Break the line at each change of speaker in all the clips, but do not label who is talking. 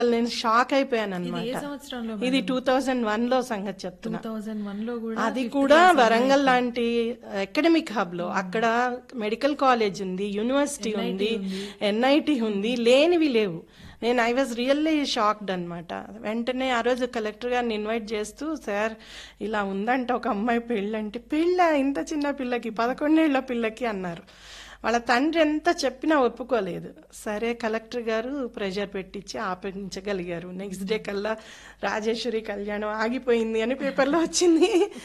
నేను షాక్ అయిపోయాను
ఇది ఏ
అనమాట
సంవత్సరంలో
ఇది టూ థౌజండ్ వన్ లో సంగతి
టూ
చెప్తున్నా
థౌజండ్ వన్ లో కూడా
అది కూడా వరంగల్ లాంటి అకాడమిక్ హబ్ లో అక్కడ మెడికల్ కాలేజ్ ఉంది యూనివర్సిటీ ఉంది ఎన్ఐటి ఉంది లేనివి లేవు నేను ఐ వాజ్ రియల్లీ షాక్డ్ అనమాట వెంటనే ఆ రోజు కలెక్టర్ గారిని ఇన్వైట్ చేస్తూ సార్ ఇలా ఉందంట ఒక అమ్మాయి పెళ్ళంటే పెళ్ళ ఇంత చిన్న పిల్లకి పదకొండేళ్ల పిల్లకి అన్నారు వాళ్ళ తండ్రి ఎంత చెప్పినా ఒప్పుకోలేదు సరే కలెక్టర్ గారు ప్రెషర్ పెట్టించి ఆపించగలిగారు నెక్స్ట్ డే కల్లా రాజేశ్వరి కళ్యాణం ఆగిపోయింది అని పేపర్లో వచ్చింది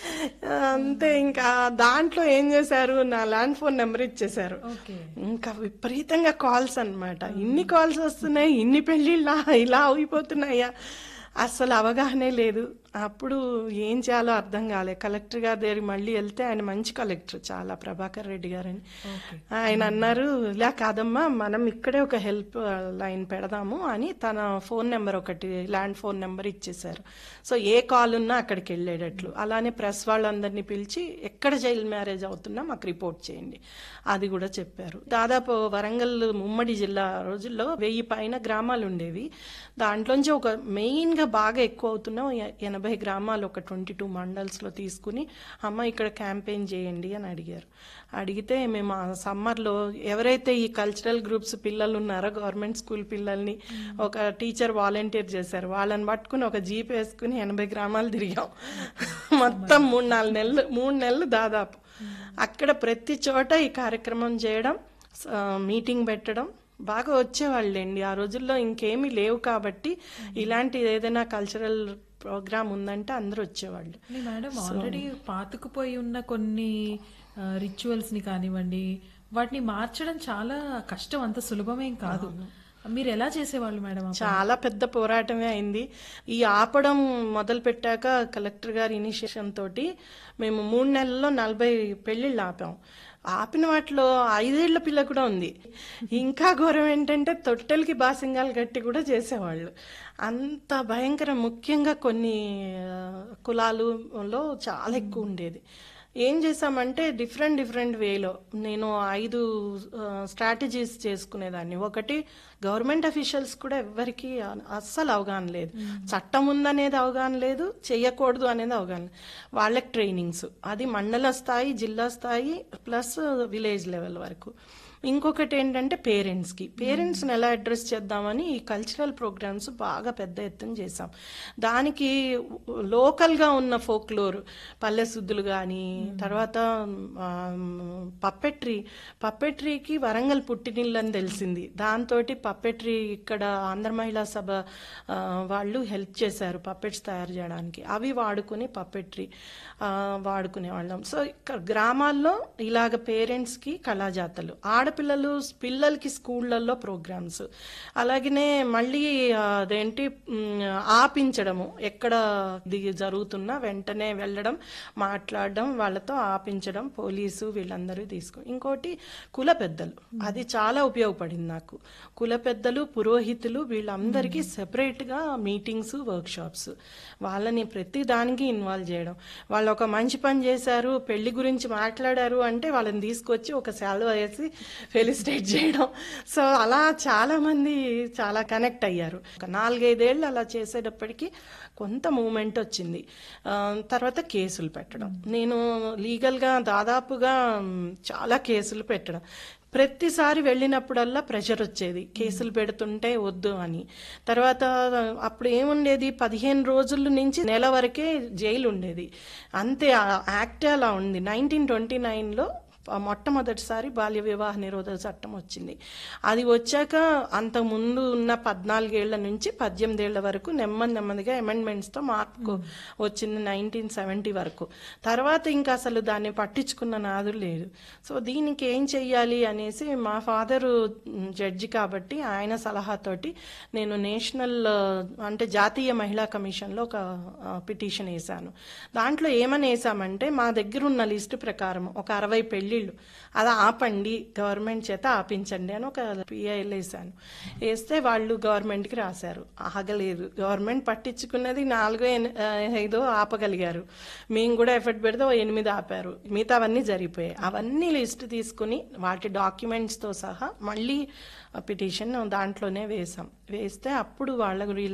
అంతే ఇంకా దాంట్లో ఏం చేశారు నా ల్యాండ్ ఫోన్ నెంబర్ ఇచ్చేశారు
ఓకే
ఇంకా విపరీతంగా కాల్స్ అన్నమాట ఇన్ని కాల్స్ వస్తున్నాయి ఇన్ని పెళ్ళిళ్ళ ఇలా అయిపోతున్నాయా అసలు అవగాహనే లేదు అప్పుడు ఏం చేయాలో అర్థం కాలే కలెక్టర్ గారి దగ్గర మళ్ళీ వెళ్తే ఆయన మంచి కలెక్టర్ చాలా ప్రభాకర్ రెడ్డి గారని
ఓకే
ఆయన అన్నారు ఇలా కాదమ్మా మనం ఇక్కడే ఒక హెల్ప్ లైన్ పెడదాము అని తన ఫోన్ నెంబర్ ఒకటి ల్యాండ్ ఫోన్ నెంబర్ ఇచ్చేశారు సో ఏ కాల్ ఉన్నా అక్కడికి వెళ్ళేటట్లు అలానే ప్రెస్ వాళ్ళందరినీ పిలిచి ఎక్కడ చైల్డ్ మ్యారేజ్ అవుతున్నా మాకు రిపోర్ట్ చేయండి అది కూడా చెప్పారు దాదాపు వరంగల్ ఉమ్మడి జిల్లా రోజుల్లో వెయ్యి పైన గ్రామాలు ఉండేవి దాంట్లోంచి ఒక మెయిన్గా బాగా ఎక్కువ అవుతున్న ఎనభై గ్రామాలు ఒక ట్వంటీ టూ మండల్స్లో తీసుకుని అమ్మ ఇక్కడ క్యాంపెయిన్ చేయండి అని అడిగారు అడిగితే మేము ఆ సమ్మర్లో ఎవరైతే ఈ కల్చరల్ గ్రూప్స్ పిల్లలు ఉన్నారో గవర్నమెంట్ స్కూల్ పిల్లల్ని ఒక టీచర్ వాలంటీర్ చేశారు వాళ్ళని పట్టుకుని ఒక జీప్ వేసుకుని ఎనభై గ్రామాలు తిరిగాం మొత్తం మూడు నాలుగు నెలలు మూడు నెలలు దాదాపు అక్కడ ప్రతి చోట ఈ కార్యక్రమం చేయడం స- మీటింగ్ పెట్టడం బాగా వచ్చేవాళ్ళండి ఆ రోజుల్లో ఇంకేమీ లేవు కాబట్టి ఇలాంటి ఏదైనా కల్చరల్ ప్రోగ్రామ్ ఉందంటే అందరూ వచ్చేవాళ్ళు
కానీ మేడం ఆల్రెడీ పాతుకుపోయి ఉన్న కొన్ని రిచువల్స్ ని కానివ్వండి వాటిని మార్చడం చాలా కష్టం అంత సులభమేం కాదు మీరు ఎలా చేసేవాళ్ళు మేడం అప్పుడు?
చాలా పెద్ద పోరాటమే అయింది ఈ ఆపడం మొదలు పెట్టాక కలెక్టర్ గారి ఇనిషియేషన్ తోటి మేము మూడు నెలల్లో నలభై పెళ్లిళ్ళు ఆపాం ఆపిన వాటిలో ఐదేళ్ల పిల్ల కూడా ఉంది ఇంకా ఘోరం ఏంటంటే తొట్టెలకి బాసింగాలు కట్టి కూడా చేసేవాళ్ళు అంత భయంకర ముఖ్యంగా కొన్ని ఆ, కులాలులో చాలా ఎక్కువ ఉండేది ఏం చేసామంటే డిఫరెంట్ డిఫరెంట్ వేలో నేను ఐదు స్ట్రాటజీస్ చేసుకునేదాన్ని ఒకటి గవర్నమెంట్ అఫీషియల్స్ కూడా ఎవ్వరికి అస్సలు అవగాహన లేదు చట్టం ఉందనేది అవగాహన లేదు చేయకూడదు అనేది అవగాహన లేదు. వాళ్ళకి ట్రైనింగ్స్ అది మండల స్థాయి జిల్లా స్థాయి ప్లస్ విలేజ్ లెవెల్ వరకు ఇంకొకటి ఏంటంటే పేరెంట్స్కి పేరెంట్స్ని ఎలా అడ్రస్ చేద్దామని ఈ కల్చరల్ ప్రోగ్రామ్స్ బాగా పెద్ద ఎత్తున చేసాం దానికి లోకల్గా ఉన్న ఫోక్లోర్ పల్లె శుద్ధులు కానీ తర్వాత పప్పెట్రీ పప్పెట్రీకి వరంగల్ పుట్టినిల్లు అని తెలిసింది దాంతో పప్పెట్రీ ఇక్కడ ఆంధ్ర మహిళా సభ ఆ, వాళ్ళు హెల్ప్ చేశారు పప్పెట్స్ తయారు చేయడానికి అవి వాడుకుని పప్పెట్రీ ఆ, వాడుకునే వాళ్ళం సో ఇక్కడ గ్రామాల్లో ఇలాగ పేరెంట్స్కి కళాజాతలు ఆడపిల్లలు పిల్లలకి స్కూళ్ళల్లో ప్రోగ్రామ్స్ అలాగనే మళ్ళీ ఆ, అదేంటి మ్, ఆపించడము ఎక్కడ ఇది జరుగుతున్నా వెంటనే వెళ్ళడం మాట్లాడడం వాళ్ళతో ఆపించడం పోలీసు వీళ్ళందరూ తీసుకు ఇంకోటి కుల పెద్దలు అది చాలా ఉపయోగపడింది నాకు కుల పెద్దలు పురోహితులు వీళ్ళందరికీ సెపరేట్గా మీటింగ్స్ వర్క్ షాప్స్ వాళ్ళని ప్రతి దానికి ఇన్వాల్వ్ చేయడం వాళ్ళు ఒక మంచి పని చేశారు పెళ్లి గురించి మాట్లాడారు అంటే వాళ్ళని తీసుకొచ్చి ఒక సెలవు వేసి ఫెలిసిటేట్ చేయడం సో అలా చాలా మంది చాలా కనెక్ట్ అయ్యారు ఒక నాలుగైదేళ్ళు అలా చేసేటప్పటికి కొంత మూమెంట్ వచ్చింది ఆ, తర్వాత కేసులు పెట్టడం నేను లీగల్గా దాదాపుగా మ్, చాలా కేసులు పెట్టడం ప్రతిసారి వెళ్ళినప్పుడల్లా ప్రెషర్ వచ్చేది కేసులు పెడుతుంటే వద్దు అని తర్వాత అప్పుడు ఏముండేది పదిహేను రోజుల నుంచి నెల వరకే జైలు ఉండేది అంతే ఆ యాక్టే అలా ఉంది నైన్టీన్ ట్వంటీ నైన్లో మొట్టమొదటిసారి బాల్య వివాహ నిరోధక చట్టం వచ్చింది అది వచ్చాక అంత ముందు ఉన్న పద్నాలుగేళ్ల నుంచి పద్దెనిమిదేళ్ల వరకు నెమ్మది నెమ్మదిగా అమెండ్మెంట్స్తో మార్పు వచ్చింది నైన్టీన్ సెవెంటీ వరకు తర్వాత ఇంకా అసలు దాన్ని పట్టించుకున్న నాదు లేదు సో దీనికి ఏం చెయ్యాలి అనేసి మా ఫాదరు జడ్జి కాబట్టి ఆయన సలహాతోటి నేను నేషనల్ ఆ, అంటే జాతీయ మహిళా కమిషన్లో ఒక పిటిషన్ వేశాను దాంట్లో ఏమని వేసామంటే మా దగ్గర ఉన్న లిస్టు ప్రకారం ఒక అరవై పెళ్లి పెళ్ళిళ్ళు అది ఆపండి గవర్నమెంట్ చేత ఆపించండి అని ఒక పిఐఎల్ వేసాను వేస్తే వాళ్ళు గవర్నమెంట్కి రాశారు ఆగలేదు గవర్నమెంట్ పట్టించుకున్నది నాలుగో ఎన్- ఆ, ఐదో ఆపగలిగారు మేము కూడా ఎఫర్ట్ పెడితే ఓ ఎనిమిది ఆపారు మిగతావన్నీ జరిగిపోయాయి అవన్నీ లిస్ట్ తీసుకుని వాటి డాక్యుమెంట్స్తో సహా మళ్ళీ పిటిషన్ దాంట్లోనే వేసాం వేస్తే అప్పుడు వాళ్ళ